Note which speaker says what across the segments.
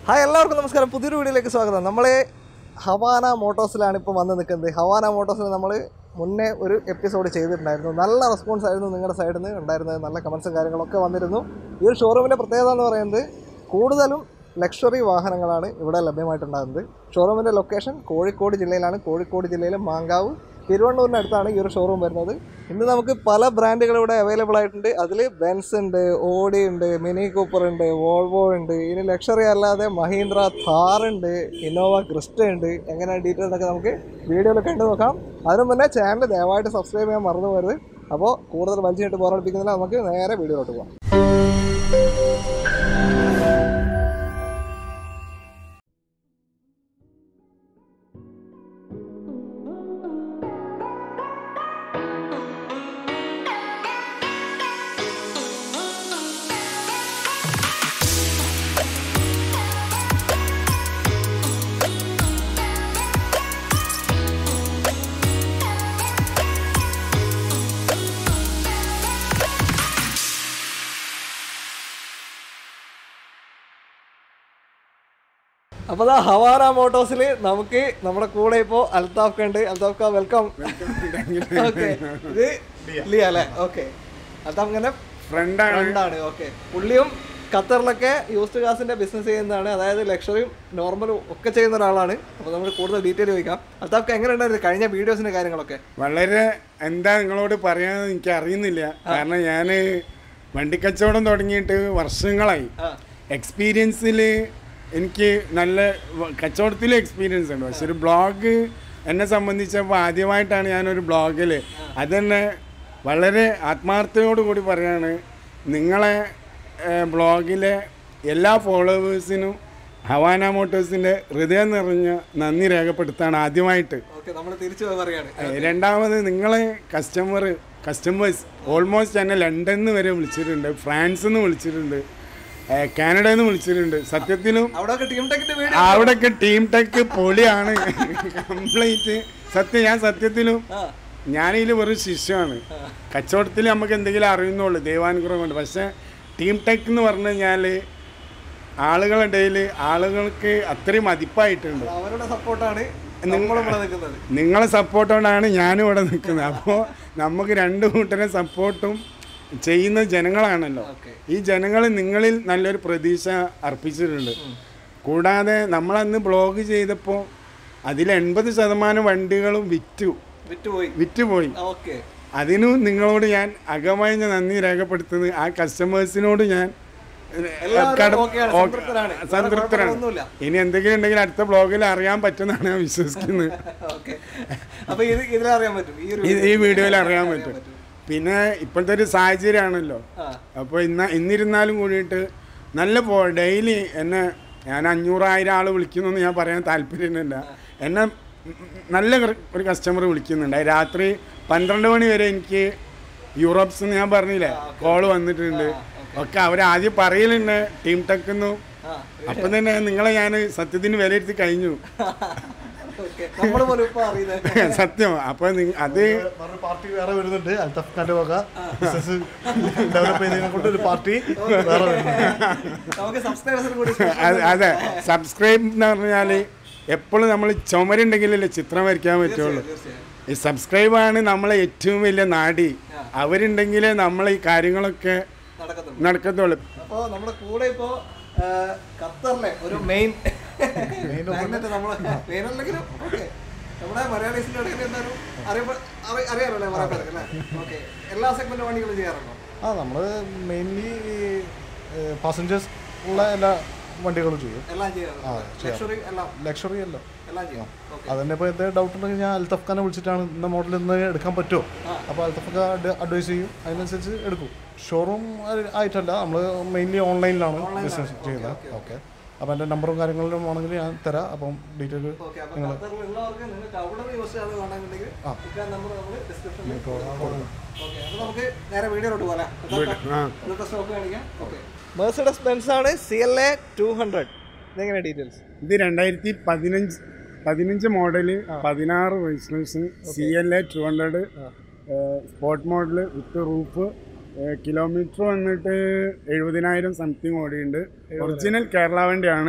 Speaker 1: Hi എല്ലാവർക്കും നമസ്കാരം പുതിയൊരു വീഡിയോയിലേക്ക് സ്വാഗതം നമ്മൾ ഹവാന മോട്ടോഴ്സിലാണ് ഇപ്പോൾ വന്ന് നിൽക്കുന്നത് ഹവാന മോട്ടോഴ്സിൽ നമ്മൾ മുന്നേ ഒരു എപ്പിസോഡ് ചെയ്തിട്ടുണ്ടായിരുന്നു നല്ല റെസ്പോൺസ് ആയിരുന്നു നിങ്ങളുടെ സൈഡിൽ നിന്ന് ഉണ്ടായിരുന്നത് നല്ല കമൻസും കാര്യങ്ങളൊക്കെ വന്നിരുന്നു ഈ ഒരു ഷോറൂമിൻ്റെ പ്രത്യേകത എന്ന് പറയുന്നത് കൂടുതലും ലക്ഷറി വാഹനങ്ങളാണ് ഇവിടെ ലഭ്യമായിട്ടുണ്ടാകുന്നത് ഷോറൂമിൻ്റെ ലൊക്കേഷൻ കോഴിക്കോട് ജില്ലയിലാണ് കോഴിക്കോട് ജില്ലയിലെ മാങ്കാവ് തിരുവണ്ണൂരിന് അടുത്താണ് ഈ ഒരു ഷോറൂം വരുന്നത് ഇന്ന് നമുക്ക് പല ബ്രാൻഡുകൾ ഇവിടെ അവൈലബിൾ ആയിട്ടുണ്ട് അതിൽ ബെൻസ് ഉണ്ട് ഓഡി ഉണ്ട് മിനി കൂപ്പർ ഉണ്ട് വോൾവോ ഉണ്ട് ഇനി ലക്ഷറി അല്ലാതെ മഹീന്ദ്ര താർ ഉണ്ട് ഇന്നോവ ക്രിസ്റ്റ ഉണ്ട് എങ്ങനെ ഡീറ്റെയിൽസ് ഒക്കെ നമുക്ക് വീഡിയോയിൽ കണ്ടു നോക്കാം അതിനു മുന്നേ ചാനൽ ദയവായിട്ട് സബ്സ്ക്രൈബ് ചെയ്യാൻ മറന്നു പോകരുത് അപ്പോൾ കൂടുതൽ വലിച്ചിട്ട് ബോറടിപ്പിക്കുന്നില്ല നമുക്ക് നേരെ വീഡിയോയിലോട്ട് പോകാം അപ്പോൾ ദാ ഹവാന മോട്ടോഴ്സിൽ നമുക്ക് നമ്മുടെ കൂടെ ഇപ്പോൾ അൽതാഫ് ഉണ്ട് അൽതാഫ് വെൽക്കം ഓക്കെ ഇത് ലിയ അല്ലേ ഓക്കെ അൽതാഫ് ഇങ്ങനെ
Speaker 2: ഫ്രണ്ടാണ്
Speaker 1: ഫ്രണ്ടാണ് ഓക്കെ പുള്ളിയും ഖത്തറിലൊക്കെ യൂസ്ഡ് കാസിന്റെ ബിസിനസ് ചെയ്യുന്നതാണ് അതായത് ലക്ഷറിയും നോർമലും ഒക്കെ ചെയ്യുന്ന ഒരാളാണ് അപ്പോൾ നമുക്ക് കൂടുതൽ ഡീറ്റെയിൽ ചോദിക്കാം അൽതാഫ്ക്ക് എങ്ങനെ ഉണ്ടായിരുന്നു കഴിഞ്ഞ വീഡിയോസിന്റെ കാര്യങ്ങളൊക്കെ
Speaker 2: വളരെ എന്താ നിങ്ങളോട് പറയാന്ന് എനിക്ക് അറിയുന്നില്ല കാരണം ഞാൻ വണ്ടിക്കച്ചവടം തുടങ്ങിയിട്ട് വർഷങ്ങളായി
Speaker 1: ആ
Speaker 2: എക്സ്പീരിയൻസിൽ എനിക്ക് നല്ല വ- കച്ചവടത്തിൽ എക്സ്പീരിയൻസ് ഉണ്ട് പക്ഷെ ഒരു ബ്ലോഗ് എന്നെ സംബന്ധിച്ചപ്പോൾ ആദ്യമായിട്ടാണ് ഞാനൊരു ബ്ലോഗിൽ അതന്നെ വളരെ ആത്മാർത്ഥതയോട് കൂടി പറയാണ് നിങ്ങളെ ബ്ലോഗിലെ എല്ലാ ഫോളോവേഴ്സിനും ഹവാന മോട്ടോഴ്സിൻ്റെ ഹൃദയം നിറഞ്ഞ നന്ദി രേഖപ്പെടുത്താണ് ആദ്യമായിട്ട്
Speaker 1: ഓക്കെ നമ്മൾ തിരിച്ചു പറയാണ്
Speaker 2: ഏ, രണ്ടാമത് നിങ്ങളെ കസ്റ്റമർ കസ്റ്റമേഴ്സ് ഓൾമോസ്റ്റ് എന്നെ ലണ്ടനിൽ നിന്ന് വരെ വിളിച്ചിട്ടുണ്ട് ഫ്രാൻസിൽ നിന്ന് വിളിച്ചിട്ടുണ്ട് ഏ, കാനഡയിൽ നിന്ന് വിളിച്ചിട്ടുണ്ട് സത്യത്തിലും
Speaker 1: അവിടെ ടീം ടെക്കിന്റെ വീഡിയോ
Speaker 2: അവിടെയൊക്കെ ടീം ടെക്ക് പൊളിയാണ് കംപ്ലീറ്റ് സത്യം ഞാൻ സത്യത്തിലും
Speaker 1: ആ
Speaker 2: ഞാനിതിൽ വെറും ശിഷ്യമാണ് കച്ചവടത്തിൽ നമുക്ക് എന്തെങ്കിലും അറിയുന്നുള്ളൂ ദൈവാനുഗ്രഹം കൊണ്ട് പക്ഷേ ടീം ടെക് എന്ന് പറഞ്ഞു കഴിഞ്ഞാൽ ആളുകളുടെ ഇടയിൽ ആളുകൾക്ക് അത്രയും മതിപ്പായിട്ടുണ്ട്
Speaker 1: അവരുടെ സപ്പോർട്ടാണ് നമ്മളും ഇവിടെ നിൽക്കുന്നത്
Speaker 2: നിങ്ങളെ സപ്പോർട്ടോടാണ് ഞാനും ഇവിടെ നിൽക്കുന്നത് അപ്പോൾ നമുക്ക് രണ്ട് കൂട്ടരെ സപ്പോർട്ടും ചെയ്യുന്ന ജനങ്ങളാണല്ലോ
Speaker 1: ഓക്കെ
Speaker 2: ഈ ജനങ്ങൾ നിങ്ങളിൽ നല്ലൊരു പ്രതീക്ഷ അർപ്പിച്ചിട്ടുണ്ട് കൂടാതെ നമ്മളന്ന് ബ്ലോഗ് ചെയ്തപ്പോൾ അതിൽ എൺപത് ശതമാനം വണ്ടികളും വിറ്റു
Speaker 1: വിറ്റുപോയി
Speaker 2: വിറ്റുപോയി
Speaker 1: ഓക്കെ
Speaker 2: അതിനും നിങ്ങളോട് ഞാൻ അകമഴിഞ്ഞ നന്ദി രേഖപ്പെടുത്തുന്നത് ആ കസ്റ്റമേഴ്സിനോട് ഞാൻ
Speaker 1: എല്ലാവരും
Speaker 2: കട-
Speaker 1: ഓക്കെയാണ്,
Speaker 2: ഓക്കെ,
Speaker 1: സംതൃപ്തരാണ്. വേറെ
Speaker 2: സംതൃപ്തരാണ്
Speaker 1: കുഴപ്പങ്ങളൊന്നുമില്ല.
Speaker 2: ഇനി എന്തെങ്കിലും ഉണ്ടെങ്കിൽ അടുത്ത ബ്ലോഗിൽ അറിയാൻ പറ്റുമെന്നാണ് ഞാൻ വിശ്വസിക്കുന്നത്
Speaker 1: ഓക്കെ അപ്പൊ ഇത് ഇതിലറിയാൻ പറ്റും ഈ ഒരു
Speaker 2: ഈ- ഈ വീഡിയോയിൽ അറിയാൻ പറ്റും പിന്നെ ഇപ്പോഴത്തെ ഒരു സാഹചര്യമാണല്ലോ
Speaker 1: ആ
Speaker 2: അപ്പോൾ ഇന്ന ഇന്നിരുന്നാലും കൂടിയിട്ട് നല്ല പോ ഡെയിലി എന്നെ ഞാൻ അഞ്ഞൂറായിരം ആൾ വിളിക്കുന്നൊന്നും ഞാൻ പറയാൻ താല്പര്യമില്ല എന്നെ നല്ല ഒരു- ഒരു കസ്റ്റമർ വിളിക്കുന്നുണ്ട് രാത്രി പന്ത്രണ്ട് മണി വരെ എനിക്ക് യൂറോപ്സ് എന്ന് ഞാൻ പറഞ്ഞില്ലേ കോള് വന്നിട്ടുണ്ട് ഒക്കെ അവർ ആദ്യം പറയലുണ്ട് ടീം ടെക്കുന്നു
Speaker 1: ആ
Speaker 2: അപ്പം തന്നെ നിങ്ങളെ ഞാൻ സത്യത്തിന് വിലയിരുത്തി കഴിഞ്ഞു
Speaker 1: ഓക്കെ നമ്മൾ പോലും ഇപ്പൊ അറിയുന്നത്
Speaker 2: സത്യം അപ്പോൾ അത്
Speaker 3: വേറൊരു പാർട്ടി വേറെ വരുന്നുണ്ട് അൽത്തഫ് ഖാന്റെ വക ബിസിനസ് ഡെവലപ്പ് ചെയ്തതിനെ കൊണ്ട് ഒരു പാർട്ടി വേറെ വരുന്നുണ്ട്
Speaker 1: നമുക്ക് സബ്സ്ക്രൈബേഴ്സിന് കൂടി
Speaker 2: അത് അതെ സബ്സ്ക്രൈബ് എന്ന് പറഞ്ഞാൽ എപ്പോഴും നമ്മൾ ചുമരുണ്ടെങ്കിലല്ലേ ചിത്രം വരയ്ക്കാൻ പറ്റുള്ളൂ
Speaker 1: തീർച്ചയായും
Speaker 2: ഈ സബ്സ്ക്രൈബാണ് നമ്മളെ ഏറ്റവും വലിയ നാടി അവരുണ്ടെങ്കിലേ നമ്മൾ ഈ കാര്യങ്ങളൊക്കെ
Speaker 1: നടക്കത്തുള്ളൂ
Speaker 2: നടക്കത്തുള്ളൂ
Speaker 1: അപ്പോ നമ്മുടെ കൂടെ ഇപ്പോ ആ, ഖത്തറിലെ ഒരു മെയിൻ മാഗ്നറ്റ് നമ്മള് മെയിൻ അല്ലെങ്കിലും ഓക്കെ നമ്മുടെ മലയാളീസിന്റെ ഇടയിൽ എന്തായാലും അറിയപ്പെ- അറി- അറിയാമല്ലേ കുറെ പേർക്ക് അല്ലേ ഓക്കെ എല്ലാ സെഗ്മെന്റ് വണ്ടികളും ചെയ്യാറുണ്ടോ
Speaker 3: ആ നമ്മൾ മെയിൻലി പാസഞ്ചേഴ്സ് ഉള്ള എല്ലാ വണ്ടികളും ചെയ്യും
Speaker 1: എല്ലാം ചെയ്യാറുണ്ട് ലക്ഷറി എല്ലാം
Speaker 3: ലക്ഷറി അല്ല
Speaker 1: എല്ലാം ചെയ്യും ഓക്കെ
Speaker 3: അതന്നെ ഇപ്പോൾ എന്തെങ്കിലും ഡൗട്ട് ഉണ്ടെങ്കിൽ ഞാൻ അൽത്തഫ് ഖാനെ വിളിച്ചിട്ടാണ് ഇന്ന മോഡൽ ഇന്ന് എടുക്കാൻ പറ്റുമോ അപ്പോൾ അൽത്തഫ് ഖാൻ അഡ്വൈസ് ചെയ്യും അതിനനുസരിച്ച് എടുക്കും ഷോറൂം ആയിട്ടല്ല നമ്മൾ മെയിൻലി ഓൺലൈനിലാണ് ബിസിനസ് ചെയ്യുന്നത് ഓക്കെ അപ്പോൾ എൻ്റെ നമ്പറും കാര്യങ്ങളിലും ആണെങ്കിൽ ഞാൻ തരാം അപ്പം ഡീറ്റെയിൽ
Speaker 1: ഓക്കെ അപ്പൊ ഖത്തറിലുള്ളവർക്ക് നിങ്ങൾക്ക് അവിടെ നിന്ന് യൂസ് ചെയ്യാതെ വേണമെന്നുണ്ടെങ്കിൽ ഇക്കാൻ നമ്പർ നമ്മൾ ഡിസ്ക്രിപ്ഷനിൽ ഓക്കെ അപ്പൊ നമുക്ക് നേരെ വീഡിയോയിലോട്ട് പോകാം
Speaker 2: ആ
Speaker 1: ഇന്നത്തെ സ്റ്റോക്ക് കാണിക്കാം ഓക്കെ മേഴ്സിഡസ് ബെൻസ് ആണ് C L A two hundred ഇതെങ്ങനെ ഡീറ്റെയിൽസ്
Speaker 2: ഇത് രണ്ടായിരത്തി പതിനഞ്ച് പതിനഞ്ച് മോഡല് പതിനാറ് registration C L A two hundred sport model with roof kilometre വന്നിട്ട് എഴുപതിനായിരം സംതിങ് ഓടിയുണ്ട് ഒറിജിനൽ കേരള വണ്ടിയാണ്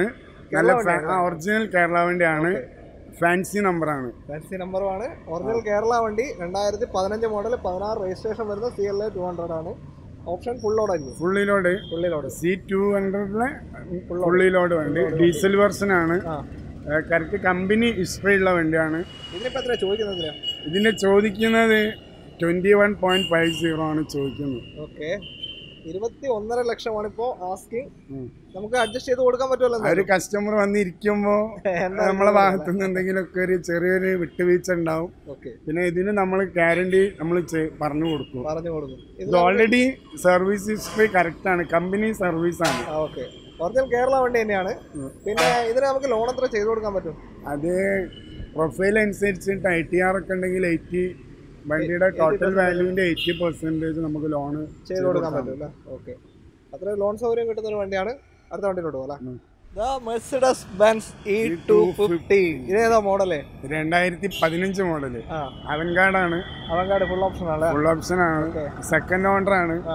Speaker 2: നല്ല ഒറിജിനൽ കേരള വണ്ടിയാണ് ഫാൻസി നമ്പറാണ്
Speaker 1: ഫാൻസി നമ്പറുമാണ് ഒറിജിനൽ കേരള വണ്ടി രണ്ടായിരത്തി പതിനഞ്ച് മോഡൽ പതിനാറ് രജിസ്ട്രേഷൻ വരുന്ന C L A two hundred ആണ് ഓപ്ഷൻ ഫുൾ ലോഡ് ആയിരിക്കും
Speaker 2: fully load
Speaker 1: fully load
Speaker 2: C two ഹൺഡ്രഡിലെ ഫുള്ളിലോട് വണ്ടി ഡീസൽ വെർഷൻ ആണ്
Speaker 1: ആ
Speaker 2: കറക്റ്റ് കമ്പനി ഹിസ്റ്ററി ഉള്ള വണ്ടിയാണ്
Speaker 1: ഇതിനിപ്പോ എത്ര ചോദിക്കുന്നത്
Speaker 2: ഇതിന്റെ ചോദിക്കുന്നത് twenty one point five zero ആണ് ചോദിക്കുന്നത്
Speaker 1: ഓക്കെ ഇരുപത്തി ഒന്നര ലക്ഷമാണ് ഇപ്പോ ആസ്കിങ്
Speaker 2: ഉം.
Speaker 1: നമുക്ക് അഡ്ജസ്റ്റ് ചെയ്ത് കൊടുക്കാൻ പറ്റുമല്ലോ
Speaker 2: ആ ഒരു കസ്റ്റമർ വന്നിരിക്കുമ്പോ നമ്മളെ ഭാഗത്തു നിന്ന് എന്തെങ്കിലുമൊക്കെ ഒരു ചെറിയൊരു വിട്ടുവീഴ്ച ഉണ്ടാവും
Speaker 1: ഓക്കെ
Speaker 2: പിന്നെ ഇതിന് നമ്മൾ ഗ്യാരണ്ടി നമ്മൾ പറഞ്ഞു കൊടുക്കും
Speaker 1: പറഞ്ഞു കൊടുക്കും ഇത്
Speaker 2: ഇത് ഓൾറെഡി സർവീസ് ഹിസ്റ്ററി കറക്റ്റ് ആണ് കമ്പനി സർവീസ് ആണ്
Speaker 1: ആ ഓക്കെ ഒറിജിനൽ കേരള വണ്ടി തന്നെയാണ് പിന്നെ ഇതിന് നമുക്ക് ലോൺ എത്ര ചെയ്ത് കൊടുക്കാൻ പറ്റും
Speaker 2: അത് പ്രൊഫൈൽ അനുസരിച്ചിട്ട് ഐ ടി ആർ ഒക്കെ ഉണ്ടെങ്കിൽ എയ്റ്റി വണ്ടിയുടെ ടോട്ടൽ വാല്യൂവിന്റെ എയ്റ്റി പെർസെന്റേജ് നമുക്ക് ലോണ്
Speaker 1: ചെയ്ത് കൊടുക്കാൻ പറ്റും അല്ലേ ഓക്കെ അത്ര ലോൺ സൗകര്യം കിട്ടുന്ന ഒരു വണ്ടിയാണ് അടുത്ത വണ്ടിയിലോട്ട് പോകാം
Speaker 2: ഉം.
Speaker 1: Mercedes Benz E two fifty ഇതേതാ മോഡല്
Speaker 2: രണ്ടായിരത്തി പതിനഞ്ച് മോഡല്
Speaker 1: ആ
Speaker 2: അവൻഗാർഡാണ്
Speaker 1: അവങ്കാട് ഫുൾ ഓപ്ഷൻ ആണ്
Speaker 2: ഫുൾ ഓപ്ഷൻ ആണ് സെക്കൻഡ് ഓണർ ആണ്
Speaker 1: ആ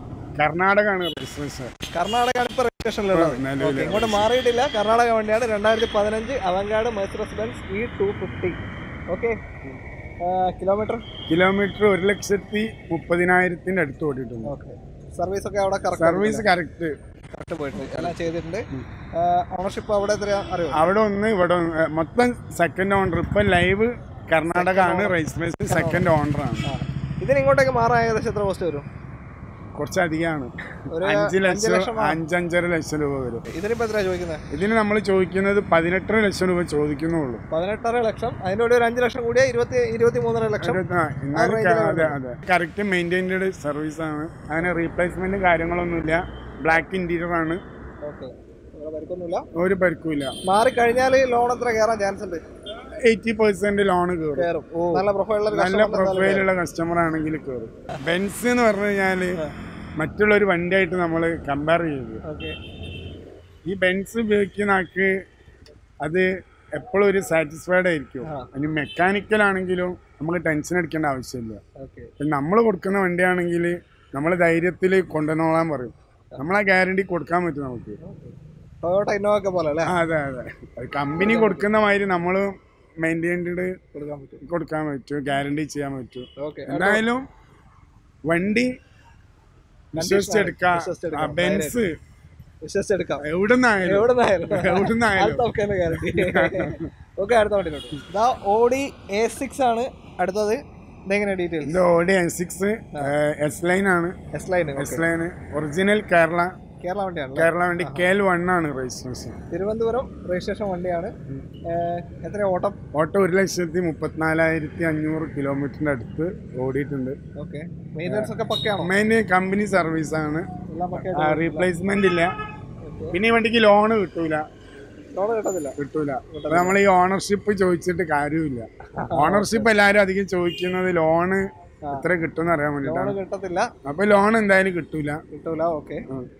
Speaker 2: കർണാടക ആണ് രജിസ്ട്രേഷൻ
Speaker 1: കർണാടക ഇപ്പൊ രജിസ്ട്രേഷനിലുള്ളത്
Speaker 2: നിലവില്.
Speaker 1: ഓക്കെ ഇങ്ങോട്ട് മാറിയിട്ടില്ല കർണാടക വണ്ടിയാണ് രണ്ടായിരത്തി പതിനഞ്ച് Avantgarde Mercedes Benz E two fifty okay kilometre
Speaker 2: kilometre ഒരു ലക്ഷത്തി മുപ്പതിനായിരത്തിന്റെ അടുത്ത് ഓടിയിട്ടുണ്ട്
Speaker 1: ഓക്കെ സർവീസ് ഒക്കെ അവിടെ കറക്റ്റ്
Speaker 2: സർവീസ് കറക്റ്റ്
Speaker 1: കറക്റ്റ് പോയിട്ടുണ്ട് എല്ലാം ചെയ്തിട്ടുണ്ട് ഓണർഷിപ്പ് അവിടെ എത്രയാ അറിയോ
Speaker 2: അവിടെ ഒന്ന് ഇവിടെ ഒന്ന് ഏ, മൊത്തം സെക്കൻഡ് ഓണർ ഇപ്പൊ ലൈവ് കർണാടക ആണ് രജിസ്ട്രേഷൻ സെക്കൻഡ് ഓണർ ആണ്
Speaker 1: ആ ഇതിന് ഇങ്ങോട്ടേക്ക് മാറാൻ ഏകദേശം എത്ര കോസ്റ്റ് വരും
Speaker 2: കുറച്ചധികമാണ്
Speaker 1: ഒരു
Speaker 2: അഞ്ച്
Speaker 1: അഞ്ച്
Speaker 2: ലക്ഷം
Speaker 1: ലക്ഷം
Speaker 2: അഞ്ചഞ്ചര ലക്ഷം രൂപ വരും
Speaker 1: ഇതിനിപ്പോ എത്രയാ ചോദിക്കുന്നത്
Speaker 2: ഇതിന് നമ്മൾ ചോദിക്കുന്നത് പതിനെട്ടര ലക്ഷം രൂപ ചോദിക്കുന്നുള്ളൂ
Speaker 1: പതിനെട്ടര ലക്ഷം അതിൻ്റെ കൂടെ ഒരു അഞ്ച് ലക്ഷം കൂടിയ ഇരുപത്തി ഇരുപത്തി മൂന്നര ലക്ഷം
Speaker 2: ഒരു- ആ, എന്നാലും ക- അതെ അതെ കറക്റ്റ് മെയിൻറ്റൈൻഡ് സർവീസ് ആണ് അങ്ങനെ റീപ്ലേസ്മെന്റ് കാര്യങ്ങളൊന്നുമില്ല ബ്ലാക്ക് ഇന്റീരിയർ ആണ്
Speaker 1: ഓക്കെ പരിക്കൊന്നുമില്ല
Speaker 2: ഒരു പരിക്കുമില്ല
Speaker 1: മാറിക്കഴിഞ്ഞാൽ ലോൺ എത്ര കയറാൻ ചാൻസ് ഉണ്ട്
Speaker 2: എയ്റ്റി പെർസെന്റ് ലോൺ കയറും
Speaker 1: കയറും നല്ല പ്രൊഫൈലുള്ള ഒരു
Speaker 2: നല്ല
Speaker 1: customer എന്തായാലും
Speaker 2: പ്രൊഫൈലുള്ള കസ്റ്റമർ ആണെങ്കിൽ കയറും ബെൻസ് എന്ന് പറഞ്ഞു കഴിഞ്ഞാല് മറ്റുള്ള ഒരു വണ്ടിയായിട്ട് നമ്മൾ കമ്പയർ ചെയ്തു
Speaker 1: ഓക്കെ
Speaker 2: ഈ ബെൻസ് ഉപയോഗിക്കുന്ന ആൾക്ക് അത് എപ്പോഴും ഒരു സാറ്റിസ്ഫൈഡ് ആയിരിക്കും
Speaker 1: ആ.
Speaker 2: ഇനി മെക്കാനിക്കൽ ആണെങ്കിലും നമുക്ക് ടെൻഷൻ അടിക്കേണ്ട ആവശ്യമില്ല
Speaker 1: ഓക്കെ
Speaker 2: നമ്മൾ കൊടുക്കുന്ന വണ്ടിയാണെങ്കിൽ നമ്മൾ ധൈര്യത്തിൽ കൊണ്ടുവന്നോളാൻ പറയും നമ്മളാ ഗ്യാരണ്ടി കൊടുക്കാൻ പറ്റും നമുക്ക്
Speaker 1: ടൊയോട്ട ഇന്നോവ ഒക്കെ പോലെ അല്ലേ
Speaker 2: ആ, അതെ അതെ അത് കമ്പനി കൊടുക്കുന്ന മാതിരി നമ്മൾ മെയിൻറ്റൈൻഡ്
Speaker 1: കൊടുക്കാൻ പറ്റും
Speaker 2: കൊടുക്കാൻ പറ്റും ഗ്യാരണ്ടി ചെയ്യാൻ പറ്റും
Speaker 1: ഓക്കെ
Speaker 2: എന്തായാലും വണ്ടി വിശ്വസിച്ചെടുക്കാം
Speaker 1: വിശ്വസിച്ചെടുക്കാം.
Speaker 2: ആ, ബെൻസ്
Speaker 1: വിശ്വസിച്ചെടുക്കാം
Speaker 2: എവിടുന്നായാലും
Speaker 1: എവിടുന്നായാലും
Speaker 2: എവിടുന്നായാലും
Speaker 1: ഗ്യാരണ്ടി ഓക്കെ അടുത്ത വണ്ടിയിലോട്ട് ഇതാ ഓഡി എ സിക്സ് ആണ് അടുത്തത് ഇതെങ്ങനെ ഡീറ്റെയിൽസ്
Speaker 2: ഇത് Audi N six S line ആണ്
Speaker 1: S line
Speaker 2: S line original Kerala
Speaker 1: Kerala വണ്ടിയാണ്
Speaker 2: കേരള വണ്ടി കെ എൽ വൺ ആണ് രജിസ്ട്രേഷൻ
Speaker 1: തിരുവനന്തപുരം രജിസ്ട്രേഷൻ വണ്ടിയാണ് ഏഹ്, എത്ര ഓട്ടം
Speaker 2: ഓട്ടോ ഒരു ലക്ഷത്തി മുപ്പത്തിനാലായിരത്തി അഞ്ഞൂറ് കിലോമീറ്ററിന്റെ അടുത്ത് ഓടിയിട്ടുണ്ട്
Speaker 1: ഓക്കെ മെയിൻ്റെനൻസ് ഒക്കെ പക്കയാണോ
Speaker 2: മെയിൻ കമ്പനി സർവീസ് ആണ്
Speaker 1: എല്ലാം പക്ക
Speaker 2: റീപ്ലേസ്മെന്റ് ഇല്ല പിന്നെ ഈ വണ്ടിക്ക് ലോണ് കിട്ടൂല
Speaker 1: ലോൺ കിട്ടത്തില്ല
Speaker 2: കിട്ടൂല അപ്പൊ നമ്മൾ ഈ ഓണർഷിപ്പ് ചോദിച്ചിട്ട് കാര്യമില്ല ഓണർഷിപ്പ് എല്ലാരും അധികം ചോദിക്കുന്നത് ലോണ് എത്ര കിട്ടുമെന്ന് അറിയാൻ
Speaker 1: ലോൺ
Speaker 2: വേണ്ടിട്ടാണ്
Speaker 1: കിട്ടത്തില്ല
Speaker 2: അപ്പൊ ലോൺ എന്തായാലും കിട്ടൂല
Speaker 1: കിട്ടൂല ഓക്കെ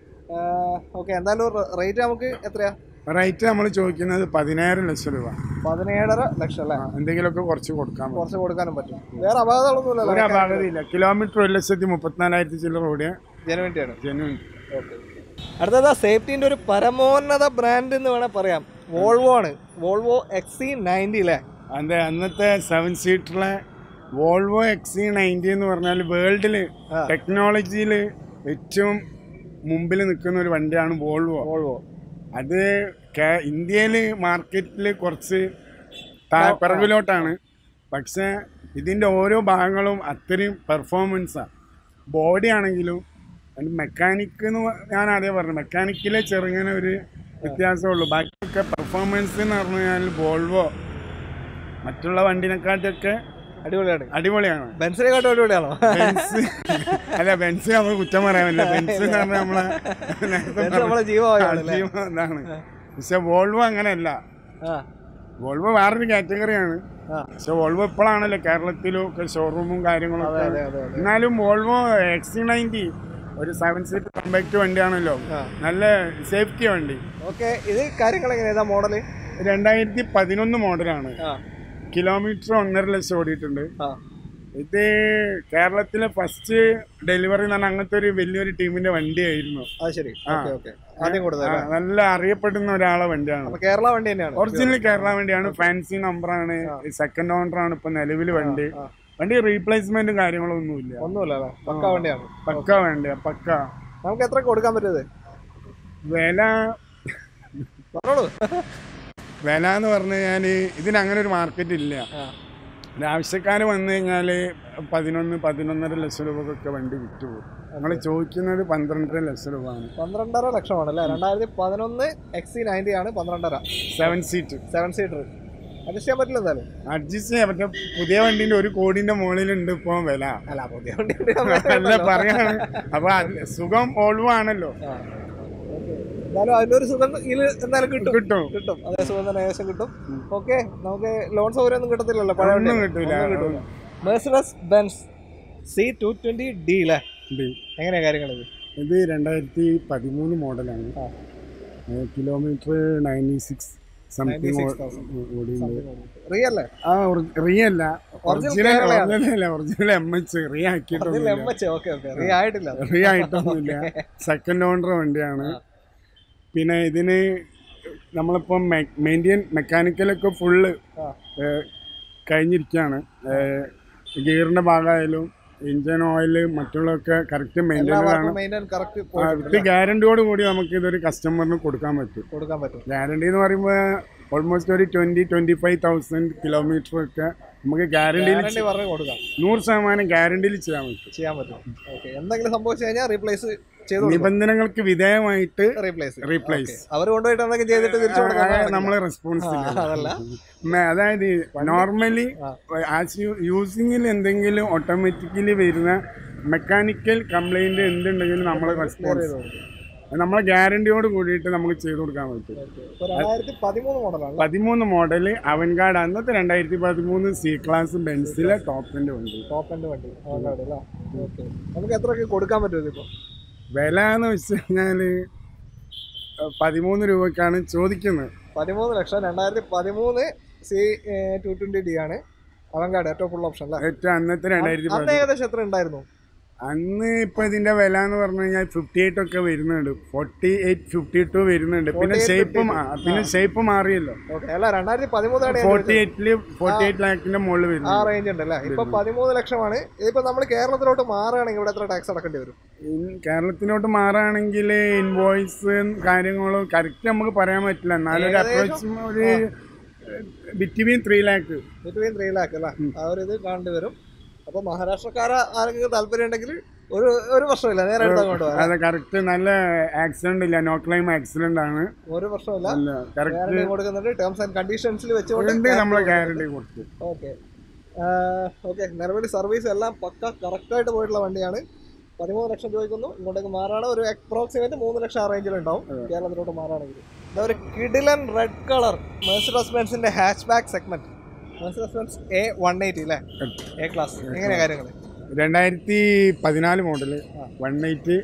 Speaker 1: ഓക്കെ എന്തായാലും റേറ്റ് നമുക്ക് എത്രയാ
Speaker 2: റേറ്റ് നമ്മൾ ചോദിക്കുന്നത് പതിനായിരം ലക്ഷം രൂപ
Speaker 1: പതിനേഴര ലക്ഷം അല്ലേ
Speaker 2: ആ, എന്തെങ്കിലുമൊക്കെ കുറച്ച് കൊടുക്കാൻ പറ്റും
Speaker 1: കുറച്ച് കൊടുക്കാനും പറ്റും വേറെ അപകടങ്ങളൊന്നുമില്ല
Speaker 2: ഒരു അപാകതയില്ല കിലോമീറ്റർ ഒരു ലക്ഷത്തി മുപ്പത്തിനാലായിരത്തി ചില്ലറ ഓടിയ
Speaker 1: ജനുവിൻ്റെയാണ്
Speaker 2: ജെന്യൂൻ
Speaker 1: അടുത്തത് സേഫ്റ്റിന്റെ ഒരു പരമോന്നത ബ്രാൻഡ് എന്ന് വേണേൽ പറയാം വോൾവോ ആണ് വോൾവോ എക്സ് സി നയൻറ്റി അല്ലേ
Speaker 2: അതെ അന്നത്തെ സെവൻ സീറ്ററിലെ വോൾവോ എക്സി നയൻറ്റി എന്ന് പറഞ്ഞാൽ വേൾഡിൽ ടെക്നോളജിയിൽ ഏറ്റവും മുമ്പിൽ നിൽക്കുന്ന ഒരു വണ്ടിയാണ് വോൾവോ
Speaker 1: വോൾവോ
Speaker 2: അത് കേ- ഇന്ത്യയിൽ മാർക്കറ്റിൽ കുറച്ച് താ- പിറകിലോട്ടാണ് പക്ഷേ ഇതിൻ്റെ ഓരോ ഭാഗങ്ങളും അത്രയും പെർഫോമൻസാണ് ബോഡി ആണെങ്കിലും അതിൻ്റെ മെക്കാനിക് എന്ന് പ- ഞാൻ ആദ്യം പറഞ്ഞു മെക്കാനിക്കിലെ ചെറുങ്ങനെ ഒരു വ്യത്യാസമുള്ളൂ ബാക്കിയൊക്കെ പെർഫോമൻസ് എന്ന് പറഞ്ഞു കഴിഞ്ഞാൽ വോൾവോ മറ്റുള്ള വണ്ടിനെക്കാട്ടൊക്കെ
Speaker 1: അടിപൊളിയാണ്
Speaker 2: അടിപൊളിയാണ്
Speaker 1: ബെൻസിനെക്കാട്ടും അടിപൊളിയാണോ
Speaker 2: ബെൻസ് അല്ല ബെൻസ് നമ്മൾ കുറ്റം പറയാൻ പറ്റില്ല ബെൻസ് എന്ന് പറഞ്ഞാൽ നമ്മളെ നേരത്തെ
Speaker 1: ബെൻസ് നമ്മളെ ജീവമാണ്
Speaker 2: ആ, ജീവൻ ഇതാണ് പക്ഷെ വോൾവോ അങ്ങനെയല്ല
Speaker 1: ആ
Speaker 2: വോൾവോ വേറൊരു കാറ്റഗറിയാണ്
Speaker 1: ആ
Speaker 2: പക്ഷെ വോൾവോ ഇപ്പോഴാണല്ലോ കേരളത്തിലും ഒക്കെ ഷോറൂമും കാര്യങ്ങളും ഒക്കെ
Speaker 1: അതെ അതെ അതെ
Speaker 2: എന്നാലും വോൾവോ എക്സി നയൻറ്റി ഒരു സെവൻ സീറ്റ് കോമ്പാക്ട് വണ്ടിയാണല്ലോ
Speaker 1: ആ.
Speaker 2: നല്ല സേഫ്റ്റി വണ്ടി
Speaker 1: ഓക്കെ ഇത് കാര്യങ്ങൾ എങ്ങനെയാ ഏതാ മോഡല്
Speaker 2: രണ്ടായിരത്തി പതിനൊന്ന് മോഡലാണ്
Speaker 1: ആ
Speaker 2: കിലോമീറ്റർ ഒന്നര ലക്ഷം ഓടിയിട്ടുണ്ട്
Speaker 1: ആ
Speaker 2: ഇത് കേരളത്തിലെ ഫസ്റ്റ് ഡെലിവറി എന്ന് പറഞ്ഞാൽ അങ്ങനത്തെ ഒരു വലിയൊരു ടീമിന്റെ വണ്ടിയായിരുന്നു
Speaker 1: അത് ശരി
Speaker 2: ആ.
Speaker 1: ഓക്കെ ഓക്കെ ആദ്യം കൊടുത്തത്
Speaker 2: ആ, നല്ല അറിയപ്പെടുന്ന ഒരാളെ വണ്ടിയാണ്
Speaker 1: അപ്പൊ കേരള വണ്ടി തന്നെയാണ്
Speaker 2: ഒറിജിനൽ കേരള വണ്ടിയാണ് ഫാൻസി നമ്പറാണ് സെക്കൻഡ് ഓണറാണ് ഇപ്പൊ നിലവിൽ വണ്ടി
Speaker 1: ആ.
Speaker 2: വണ്ടി റീപ്ലേസ്മെന്റും കാര്യങ്ങളും ഒന്നുമില്ല
Speaker 1: ഒന്നുമില്ല അല്ലേ പക്ക വണ്ടിയാണ്
Speaker 2: പക്ക വേണ്ട പക്ക
Speaker 1: നമുക്ക് എത്ര കൊടുക്കാൻ പറ്റുന്നത്
Speaker 2: വില
Speaker 1: പറഞ്ഞോളൂ
Speaker 2: വില എന്ന് പറഞ്ഞു കഴിഞ്ഞാൽ ഇതിന് അങ്ങനെ ഒരു മാർക്കറ്റ് ഇല്ല
Speaker 1: ആ.
Speaker 2: ഒരു ആവശ്യക്കാർ വന്നു കഴിഞ്ഞാൽ പതിനൊന്ന് പതിനൊന്നര ലക്ഷം രൂപക്കൊക്കെ വണ്ടി വിറ്റുപോകും നമ്മൾ ചോദിക്കുന്നത് പന്ത്രണ്ടര ലക്ഷം രൂപ ആണ്
Speaker 1: പന്ത്രണ്ടര ലക്ഷമാണ് അല്ലേ രണ്ടായിരത്തി പതിനൊന്ന് എക്സി നയൻറ്റി ആണ് പന്ത്രണ്ടര
Speaker 2: seven seat
Speaker 1: seven seater adjust ചെയ്യാൻ പറ്റില്ല എന്തായാലും
Speaker 2: അഡ്ജസ്റ്റ് ചെയ്യാൻ പറ്റും പുതിയ വണ്ടീൻ്റെ ഒരു കോടിൻ്റെ മുകളിലുണ്ട് ഇപ്പോൾ വില
Speaker 1: അല്ല പുതിയ വണ്ടി
Speaker 2: അല്ല പറയാണ് അപ്പൊ അത് സുഖം ഓൾവോ ആണല്ലോ
Speaker 1: എന്തായാലും അതിന്റെ ഒരു സുഖം ഇതിൽ എന്തായാലും കിട്ടും
Speaker 2: കിട്ടും
Speaker 1: കിട്ടും അതേ സുഖം തന്നെ ഏകദേശം കിട്ടും ഓക്കെ നമുക്ക് ലോൺ സൗകര്യം ഒന്നും കിട്ടത്തില്ലല്ലോ പഴയ
Speaker 2: ഒന്നും
Speaker 1: വണ്ടിയല്ലേ?
Speaker 2: കിട്ടൂല.
Speaker 1: ഒന്നും കിട്ടൂല Mercedes Benz C two twenty D അല്ലേ
Speaker 2: ഇത്
Speaker 1: എങ്ങനെയാ കാര്യങ്ങൾ ഇത്
Speaker 2: ഇത് രണ്ടായിരത്തി പതിമൂന്ന് മോഡലാണ്
Speaker 1: ആ.
Speaker 2: Kilometre ninety six something
Speaker 1: 96,000.
Speaker 2: ഓടിയുണ്ട്
Speaker 1: റിയൽ അല്ലേ
Speaker 2: ആ റിയ അല്ല ഒറിജിനൽ
Speaker 1: കേരളയാണ്.
Speaker 2: ഒറിജിനൽ അല്ല ഒറിജിനൽ എം എച്ച് റിയ
Speaker 1: അതിൽ
Speaker 2: ആക്കിയിട്ടൊന്നുമില്ല
Speaker 1: എം എച്ച് ഓക്കെ ഓക്കെ റിയ ആയിട്ടില്ല അത്.
Speaker 2: റിയ ആയിട്ടൊന്നുമില്ല സെക്കൻഡ് ഓണർ വണ്ടിയാണ് പിന്നെ ഇതിന് നമ്മളിപ്പം മെയിൻറ്റെയിൻ മെക്കാനിക്കലൊക്കെ ഫുള്ള്
Speaker 1: ആ.
Speaker 2: കഴിഞ്ഞിരിക്കുകയാണ് ഗിയറിൻ്റെ ഭാഗമായാലും ഇഞ്ചൻ ഓയിൽ മറ്റുള്ളതൊക്കെ കറക്റ്റ്
Speaker 1: എല്ലാ
Speaker 2: മെയിൻറ്റെയിൻ ആണ്
Speaker 1: വർക്കും മെയിൻറ്റെയിൻ കറക്റ്റ്
Speaker 2: വിത്ത് ഗ്യാരണ്ടിയോട് കൂടി നമുക്ക് ഇതൊരു കസ്റ്റമറിന് കൊടുക്കാൻ പറ്റും
Speaker 1: കൊടുക്കാൻ പറ്റും
Speaker 2: ഗ്യാരണ്ടി എന്ന് പറയുമ്പോൾ ഓൾമോസ്റ്റ് ഒരു twenty twenty five thousand kilometre ഒക്കെ നമുക്ക് ഗ്യാരണ്ടിയിൽ
Speaker 1: ഗ്യാരണ്ടി പറഞ്ഞ് കൊടുക്കാം
Speaker 2: നൂറ് ശതമാനം ഗ്യാരണ്ടിയിൽ ചെയ്യാൻ പറ്റും
Speaker 1: ചെയ്യാൻ പറ്റും ഓക്കെ എന്തെങ്കിലും സംഭവിച്ചു കഴിഞ്ഞാൽ റീപ്ലേസ് ചെയ്ത് കൊടുക്കും
Speaker 2: നിബന്ധനകൾക്ക് വിധേയമായിട്ട്
Speaker 1: റീപ്ലേസ്
Speaker 2: റീപ്ലേസ്
Speaker 1: അവർ കൊണ്ടുപോയിട്ട് എന്തെങ്കിലും ചെയ്തിട്ട് തിരിച്ചു കൊടുക്കാൻ
Speaker 2: നമ്മൾ റെസ്പോൺസ്
Speaker 1: അതല്ല
Speaker 2: അതായത് നോർമലി
Speaker 1: ആ.
Speaker 2: യൂസിങ്ങിൽ എന്തെങ്കിലും ഓട്ടോമാറ്റിക്കലി വരുന്ന മെക്കാനിക്കൽ കംപ്ലൈന്റ് എന്തുണ്ടെങ്കിലും നമ്മൾ റെസ്പോൺസ് നമ്മളെ ഗ്യാരണ്ടിയോട് കൂടിയിട്ട് നമുക്ക് ചെയ്തു കൊടുക്കാൻ പറ്റും
Speaker 1: ഇപ്പൊ രണ്ടായിരത്തി പതിമൂന്ന് മോഡലാണ്
Speaker 2: പതിമൂന്ന് മോഡല് അവൻഗാർഡ് അന്നത്തെ രണ്ടായിരത്തി പതിമൂന്ന് സി ക്ലാസ് ബെൻസിലെ ടോപ്പിന്റെ ഉണ്ട്
Speaker 1: ടോപ്പ് എൻഡ് വണ്ടി അവങ്കാട് അല്ലേ ഓക്കെ നമുക്ക് എത്രയൊക്കെ കൊടുക്കാൻ പറ്റും ഇതിപ്പോ
Speaker 2: വില എന്ന് വെച്ച് കഴിഞ്ഞാല് പതിമൂന്ന് രൂപക്കാണ് ചോദിക്കുന്നത്
Speaker 1: പതിമൂന്ന് ലക്ഷം രണ്ടായിരത്തി പതിമൂന്ന് സി ടു ട്വന്റി ഡി ആണ് അവങ്കാട് ഏറ്റവും ഫുൾ ഓപ്ഷൻ അല്ലേ
Speaker 2: ഏറ്റവും അന്നത്തെ രണ്ടായിരത്തി
Speaker 1: അന്ന് ഏകദേശം എത്ര ഉണ്ടായിരുന്നു
Speaker 2: അന്ന് ഇപ്പൊ ഇതിന്റെ വില എന്ന് പറഞ്ഞു കഴിഞ്ഞാൽ ഫിഫ്റ്റി എയ്റ്റ് ഒക്കെ വരുന്നുണ്ട് ഫോർട്ടി എയ്റ്റ് ഫിഫ്റ്റി ടു വരുന്നുണ്ട് പിന്നെ
Speaker 1: 48,
Speaker 2: ഷേപ്പ്
Speaker 1: 52.
Speaker 2: പിന്നെ ഷേപ്പ് മാറിയല്ലോ
Speaker 1: ഓക്കെ അല്ല രണ്ടായിരത്തി പതിമൂന്നാണ് ഞാൻ
Speaker 2: ഫോർട്ടി എയ്റ്റില് ഫോർട്ടി എയ്റ്റ് ലാഖിന്റെ മുകളിൽ
Speaker 1: ആ
Speaker 2: വരുന്നു
Speaker 1: റേഞ്ച് ഉണ്ട് അല്ലേ ഇപ്പൊ പതിമൂന്ന് ലക്ഷമാണ് ഇതിപ്പോ നമ്മൾ കേരളത്തിലോട്ട് മാറുകയാണെങ്കിൽ ഇവിടെ എത്ര ടാക്സ് അടക്കേണ്ടി വരും
Speaker 2: ഇൻ- കേരളത്തിലോട്ട് മാറുകയാണെങ്കിൽ ഇൻവോയ്സ് കാര്യങ്ങളും കറക്റ്റ് നമുക്ക് പറയാൻ പറ്റില്ല എന്നാലും ഒരു അപ്രോച്ച് ഒരു between three lakh
Speaker 1: between three lakh അല്ലേ ആ ഒരു ഇത് കാണേണ്ടി വരും അപ്പൊ മഹാരാഷ്ട്രക്കാരെ ആരെങ്കിലും താല്പര്യം ഉണ്ടെങ്കിൽ ഒരു ഒരു പ്രശ്നമില്ല നേരെ എടുത്താൽ കൊണ്ടുപോകാം
Speaker 2: അത് കറക്റ്റ് നല്ല ആക്സിഡന്റ് ഇല്ല നോ ക്ലൈം ആക്സിഡന്റ് ആണ്
Speaker 1: ഒരു പ്രശ്നമില്ല
Speaker 2: അല്ല കറക്റ്റ്
Speaker 1: ഗ്യാരണ്ടി കൊടുക്കുന്നുണ്ട് ടേംസ് ആൻഡ് കണ്ടീഷൻസിൽ വെച്ചുകൊണ്ട്
Speaker 2: ഉണ്ട് നമ്മളെ ഗ്യാരണ്ടി കൊടുത്തു
Speaker 1: ഓക്കെ ഓക്കെ നിലവിൽ സർവീസ് എല്ലാം പക്ക കറക്റ്റായിട്ട് പോയിട്ടുള്ള വണ്ടിയാണ് പതിമൂന്ന് ലക്ഷം ചോദിക്കുന്നു ഇങ്ങോട്ടേക്ക് മാറാണ് ഒരു അപ്രോക്സിമേറ്റ് മൂന്ന് ലക്ഷം ആ റേഞ്ചിൽ ഉണ്ടാവും കേരളത്തിലോട്ട് മാറാണെങ്കിൽ ഇതാ ഒരു കിഡിലൻ റെഡ് കളർ മേഴ്സിഡസ് ബെൻസിന്റെ hatchback segment Mercedes Benz A one eighty അല്ലേ എ ക്ലാസ് എങ്ങനെയാ കാര്യങ്ങൾ
Speaker 2: രണ്ടായിരത്തി പതിനാല് മോഡല് വൺ എയ്റ്റ്